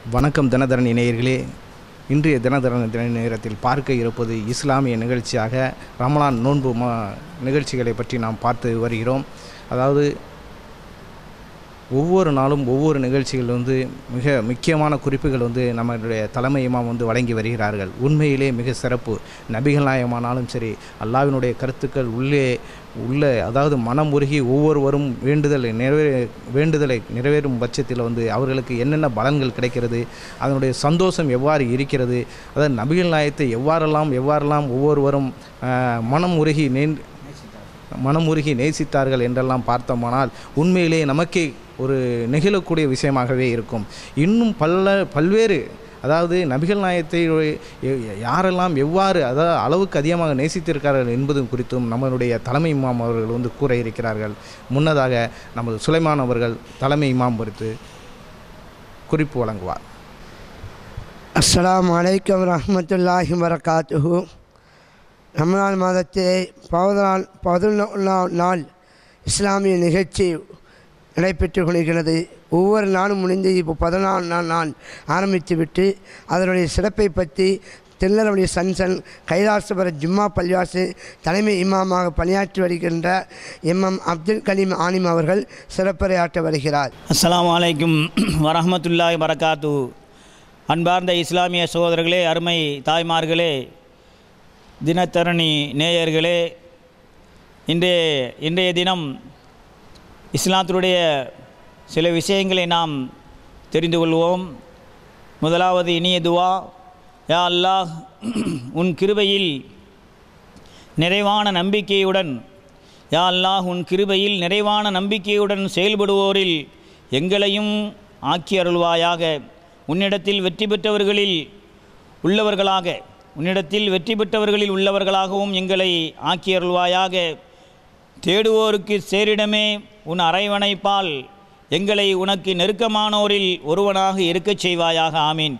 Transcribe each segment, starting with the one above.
வணக்கம் தினதரன் இணையர்களே இன்றைய தினதரன் தின நேரத்தில் பார்க்க இருப்பது இஸ்லாமிய நிகழ்ச்சியாக ரமலான் நோன்பு மா நிகழ்ச்சிகளை பற்றி நாம் பார்த்து வருகிறோம் அதாவது ஒவ்வொரு நாளும் ஒவ்வொரு நிகழ்ச்சிகள் வந்து மிக முக்கியமான குறிப்புகள் வந்து நம்மளுடைய தலைமை இமாம் வந்து வழங்கி வருகிறார்கள் உண்மையிலே மிக சிறப்பு நபிகள் நாயகமானாலும் சரி அல்லாவினுடைய கருத்துக்கள் உள்ளே உள்ள அதாவது மனம் உருகி ஒவ்வொருவரும் வேண்டுதலை நிறைவே வேண்டுதலை நிறைவேறும் பட்சத்தில் வந்து அவர்களுக்கு என்னென்ன பலன்கள் கிடைக்கிறது அதனுடைய சந்தோஷம் எவ்வாறு இருக்கிறது அதாவது நபிகள் நாயகத்தை எவ்வாறெல்லாம் எவ்வாறெல்லாம் ஒவ்வொருவரும் ஆஹ், மனம் உருகி நே மனமுருகி நேசித்தார்கள் என்றெல்லாம் பார்த்தோமானால் உண்மையிலே நமக்கே ஒரு நெகிழக்கூடிய விஷயமாகவே இருக்கும் இன்னும் பல பல்வேறு அதாவது நபிகள் நாயகத்தை எ- யாரெல்லாம் எவ்வாறு அதாவது அளவுக்கு அதிகமாக நேசித்திருக்கிறார்கள் என்பது குறித்தும் நம்மளுடைய தலைமை இமாம் அவர்கள் வந்து கூற இருக்கிறார்கள் முன்னதாக நமது சுலைமான் அவர்கள் தலைமை இமாம் குறித்து குறிப்பு வழங்குவார் அஸ்ஸலாமு அலைக்கும் ரஹ்மத்துல்லாஹி வரகாத்துஹு ரமலான் மாதத்திலே பதினாள் பதினொன்றாம் நாள் இஸ்லாமிய நிகழ்ச்சி நடைபெற்று கொண்டிருக்கிறது ஒவ்வொரு நாளும் முடிந்து இப்போ பதினாலு நாள் நாள் ஆரம்பித்து விட்டு அதனுடைய சிறப்பை பற்றி திருநெல்வேலி சன்சன் கைலாசபுர ஜும்மா பள்ளிவாசு தலைமை இமாமாக பணியாற்றி வருகின்ற எம்எம் அப்துல் கலீம் ஆனிம் அவர்கள் சிறப்புரையாற்ற வருகிறார் அஸ்ஸலாமு அலைக்கும் வரஹ்மத்துல்லாஹி வரகாத்து அன்பார்ந்த இஸ்லாமிய சகோதரர்களே அருமை தாய்மார்களே தினத்தரணி நேயர்களே இன்றைய இன்றைய தினம் இஸ்லாத்தினுடைய சில விஷயங்களை நாம் தெரிந்து கொள்வோம் முதலாவது இனிய துவா யா அல்லாஹ் உன் கிருபையில் நிறைவான நம்பிக்கையுடன் யா அல்லாஹ் உன் கிருபையில் நிறைவான நம்பிக்கையுடன் செயல்படுவோரில் எங்களையும் ஆக்கி அருள்வாயாக உன்னிடத்தில் வெற்றி பெற்றவர்களில் உள்ளவர்களாக உன்னிடத்தில் வெற்றி பெற்றவர்களில் உள்ளவர்களாகவும் எங்களை ஆக்கி அருள்வாயாக தேடுவோருக்கு சேரிடமே உன் அரைவணைப்பால் எங்களை உனக்கு நெருக்கமானோரில் ஒருவனாக இருக்கச் செய்வாயாக ஆமீன்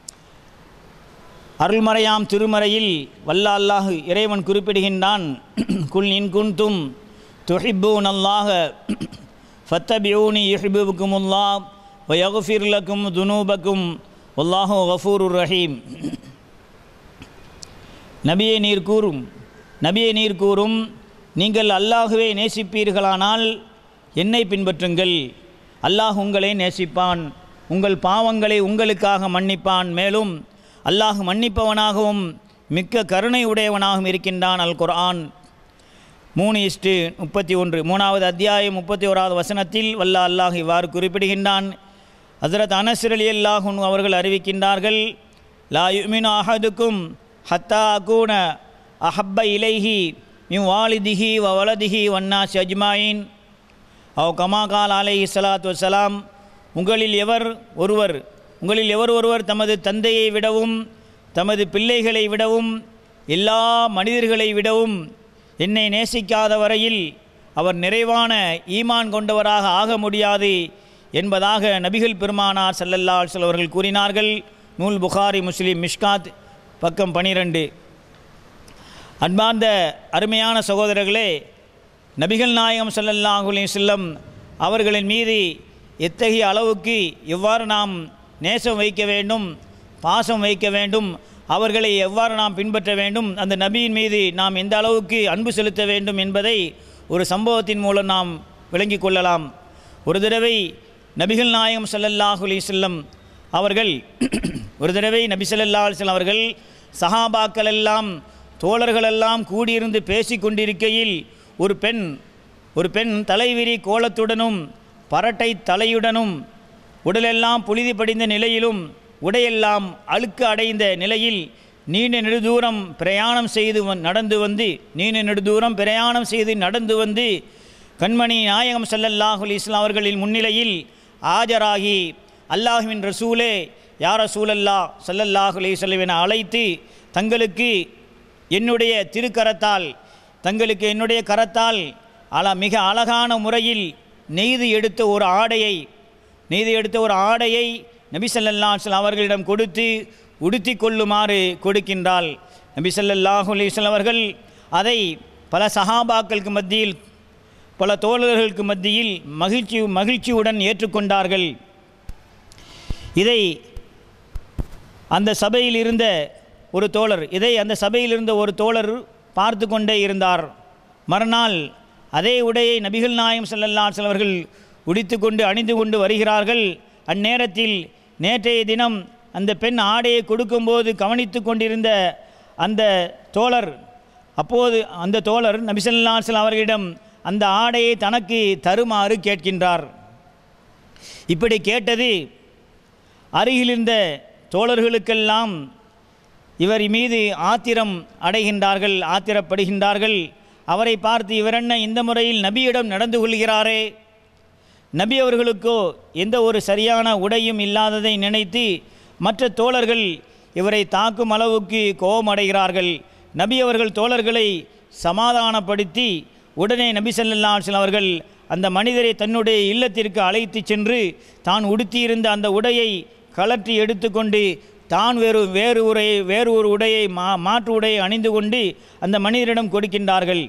அருள்மறையாம் திருமறையில் வல்ல அல்லாஹ் இறைவன் குறிப்பிடுகின்றான் குல் இன் குன்தும் துஹிப்பூன் அல்லாஹ ஃபத்தபியூனி யுஹிபுக்குமுல்லா வயகுஃபிர் லக்கும் துனூபக்கும் வல்லாஹு கஃபூருர் ரஹீம் நபியே நீர் கூறும் நபியே நீர் கூறும் நீங்கள் அல்லாஹுவை நேசிப்பீர்களானால் என்னை பின்பற்றுங்கள் அல்லாஹ் உங்களை நேசிப்பான் உங்கள் பாவங்களை உங்களுக்காக மன்னிப்பான் மேலும் அல்லாஹ் மன்னிப்பவனாகவும் மிக்க கருணை உடையவனாகவும் இருக்கின்றான் அல் குர்ஆன் மூணு இஸ்டு முப்பத்தி ஒன்று மூணாவது அத்தியாயம் முப்பத்தி ஓராவது வசனத்தில் வல்ல அல்லாஹ் இவ்வாறு குறிப்பிடுகின்றான் ஹசரத் அனஸ்ர் அலி அல்லாஹுன் அவர்கள் அறிவிக்கின்றார்கள் லா யுமின் அஹதுக்கும் ஹத்தா அகூன அஹப்ப இலைஹி மின் வாலிதிஹி வ வலதிஹி வன்னாஸ் அஜ்மாயின் அவ் கமா கால் அலைஹி ஸலாத்து வசலாம் உங்களில் எவர் ஒருவர் உங்களில் எவர் ஒருவர் தமது தந்தையை விடவும் தமது பிள்ளைகளை விடவும் எல்லா மனிதர்களை விடவும் என்னை நேசிக்காத வரையில் அவர் நிறைவான ஈமான் கொண்டவராக ஆக முடியாது என்பதாக நபிகள் பெருமானார் ஸல்லல்லாஹு அலைஹி வஸல்லம் அவர்கள் கூறினார்கள் நூல் புகாரி முஸ்லிம் மிஷ்காத் பக்கம் பனிரெண்டு அன்பார்ந்த அருமையான சகோதரர்களே நபிகள் நாயகம் ஸல்லல்லாஹு அலைஹி வஸல்லம் அவர்களின் மீது எத்தகைய அளவுக்கு எவ்வாறு நாம் நேசம் வைக்க வேண்டும் பாசம் வைக்க வேண்டும் அவர்களை எவ்வாறு நாம் பின்பற்ற வேண்டும் அந்த நபியின் மீது நாம் எந்த அளவுக்கு அன்பு செலுத்த வேண்டும் என்பதை ஒரு சம்பவத்தின் மூலம் நாம் விளங்கிக் கொள்ளலாம் ஒரு தடவை நபிகள் நாயகம் ஸல்லல்லாஹு அலைஹி வஸல்லம் அவர்கள் ஒரு தடவை நபி ஸல்லல்லாஹு அலைஹி வஸல்லம் அவர்கள் சஹாபாக்கள் எல்லாம் தோழர்களெல்லாம் கூடியிருந்து பேசிக் கொண்டிருக்கையில் ஒரு பெண் ஒரு பெண் தலைவிரி கோலத்துடனும் பரட்டை தலையுடனும் உடலெல்லாம் புழுதி படிந்த நிலையிலும் உடையெல்லாம் அழுக்கு அடைந்த நிலையில் நீண்ட நெடுதூரம் பிரயாணம் செய்து வந்- நடந்து வந்து நீண்ட நெடுதூரம் பிரயாணம் செய்து நடந்து வந்து கண்மணி நாயகம் ஸல்லல்லாஹு அலைஹி வஸல்லம் அவர்களின் முன்னிலையில் ஆஜராகி அல்லாஹுவின் ரசூலே யார் ரசூலல்லா ஸல்லல்லாஹு அலைஹி வஸல்லம் என அழைத்து தங்களுக்கு என்னுடைய திருக்கரத்தால் தங்களுக்கு என்னுடைய கரத்தால் அல மிக அழகான முறையில் நெய்து எடுத்த ஒரு ஆடையை நெய்து எடுத்த ஒரு ஆடையை நபி ஸல்லல்லாஹு அலைஹி வஸல்லம் அவர்களிடம் கொடுத்து உடுத்தி கொள்ளுமாறு கொடுக்கின்றாள் நபி ஸல்லல்லாஹு அலைஹி வஸல்லம் அவர்கள் அதை பல சஹாபாக்களுக்கு மத்தியில் பல தோழர்களுக்கு மத்தியில் மகிழ்ச்சி மகிழ்ச்சியுடன் ஏற்றுக்கொண்டார்கள் இதை அந்த சபையில் இருந்த ஒரு தோழர் இதை அந்த சபையில் இருந்த ஒரு தோழர் பார்த்து கொண்டே இருந்தார் மறுநாள் அதே உடையை நபிகள் நாயம் ஸல்லல்லாஹு அலைஹி அவர்கள் உடித்து கொண்டு அணிந்து கொண்டு வருகிறார்கள் அந்நேரத்தில் நேற்றைய தினம் அந்த பெண் ஆடையை கொடுக்கும்போது கவனித்து கொண்டிருந்த அந்த தோழர் அப்போது அந்த தோழர் நபிசல்லாசல் அவர்களிடம் அந்த ஆடையை தனக்கு தருமாறு கேட்கின்றார் இப்படி கேட்டது அருகிலிருந்த தோழர்களுக்கெல்லாம் இவர் மீது ஆத்திரம் அடைகின்றார்கள் ஆத்திரப்படுகின்றார்கள் அவரை பார்த்து இவரென்ன இந்த முறையில் நபியிடம் நடந்து கொள்கிறாரே நபி அவர்களுக்கோ எந்த ஒரு சரியான உடையும் இல்லாததை நினைத்து மற்ற தோழர்கள் இவரை தாக்கும் அளவுக்கு கோபமடைகிறார்கள் நபி அவர்கள் தோழர்களை சமாதானப்படுத்தி உடனே நபி ஸல்லல்லாஹு அலைஹி வஸல்லம் அவர்கள் அந்த மனிதரை தன்னுடைய இல்லத்திற்கு அழைத்து சென்று தான் உடுத்தியிருந்த அந்த உடையை கலற்றி எடுத்துக்கொண்டு தான் வேறு வேறு உரையை வேறு ஒரு உடையை மா மாற்று உடையை அணிந்து கொண்டு அந்த மனிதரிடம் கொடுக்கின்றார்கள்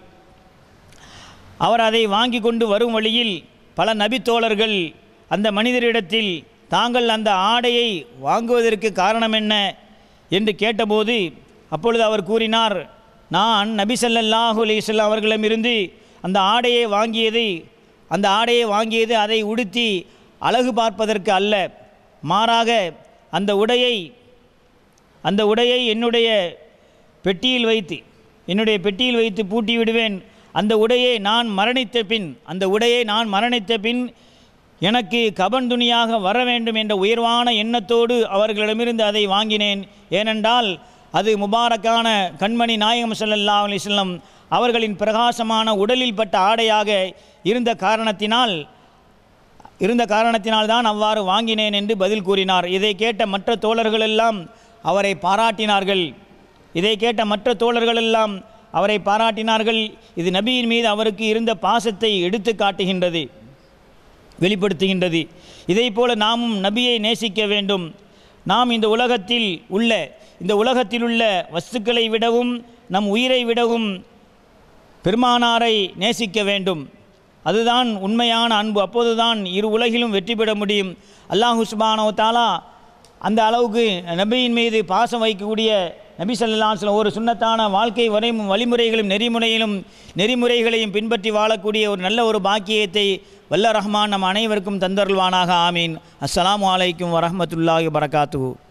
அவர் அதை வாங்கி கொண்டு வரும் வழியில் பல நபித்தோழர்கள் அந்த மனிதரிடத்தில் தாங்கள் அந்த ஆடையை வாங்குவதற்கு காரணம் என்ன என்று கேட்டபோது அப்பொழுது அவர் கூறினார் நான் நபி ஸல்லல்லாஹு அலைஹி வஸல்லம் அவர்களிடமிருந்து அந்த ஆடையை வாங்கியது அந்த ஆடையை வாங்கியது அதை உடுத்தி அழகு பார்ப்பதற்கு அல்ல மாறாக அந்த உடையை அந்த உடையை என்னுடைய பெட்டியில் வைத்து என்னுடைய பெட்டியில் வைத்து பூட்டி விடுவேன் அந்த உடையை நான் மரணித்த பின் அந்த உடையை நான் மரணித்த பின் எனக்கு கபன் துணியாக வர வேண்டும் என்ற உயர்வான எண்ணத்தோடு அவர்களிடமிருந்து அதை வாங்கினேன் ஏனென்றால் அது முபாரக்கான கண்மணி நாயகம் ஸல்லல்லாஹு அலைஹி வஸல்லம் அவர்களின் பிரகாசமான உடலில் பட்ட ஆடையாக இருந்த காரணத்தினால் இருந்த காரணத்தினால் தான் அவ்வாறு வாங்கினேன் என்று பதில் கூறினார் இதை கேட்ட மற்ற தோழர்கள் எல்லாம் அவரை பாராட்டினார்கள் இதை கேட்ட மற்ற தோழர்கள் எல்லாம் அவரை பாராட்டினார்கள் இது நபியின் மீது அவருக்கு இருந்த பாசத்தை எடுத்து காட்டுகின்றது வெளிப்படுத்துகின்றது இதைப் போல நாமும் நபியை நேசிக்க வேண்டும் நாம் இந்த உலகத்தில் உள்ள இந்த உலகத்தில் உள்ள வஸ்துக்களை விடவும் நம் உயிரை விடவும் பெருமானாரை நேசிக்க வேண்டும் அதுதான் உண்மையான அன்பு அப்போதுதான் இரு உலகிலும் வெற்றி பெற முடியும் அல்லாஹு சுபானோ தாலா அந்த அளவுக்கு நபியின் மீது பாசம் வைக்கக்கூடிய நபி ஸல்லல்லாஹு அலைஹி வஸல்லம் ஒரு சுன்னத்தான வாழ்க்கை வரை வழிமுறைகளும் நெறிமுறையிலும் நெறிமுறைகளையும் பின்பற்றி வாழக்கூடிய ஒரு நல்ல ஒரு பாக்கியத்தை வல்ல ரஹ்மான் நம் அனைவருக்கும் தந்தருள்வானாக ஆமீன் அஸ்ஸலாமு அலைக்கும் வரஹ்மத்துல்லாஹி வரகாத்துஹு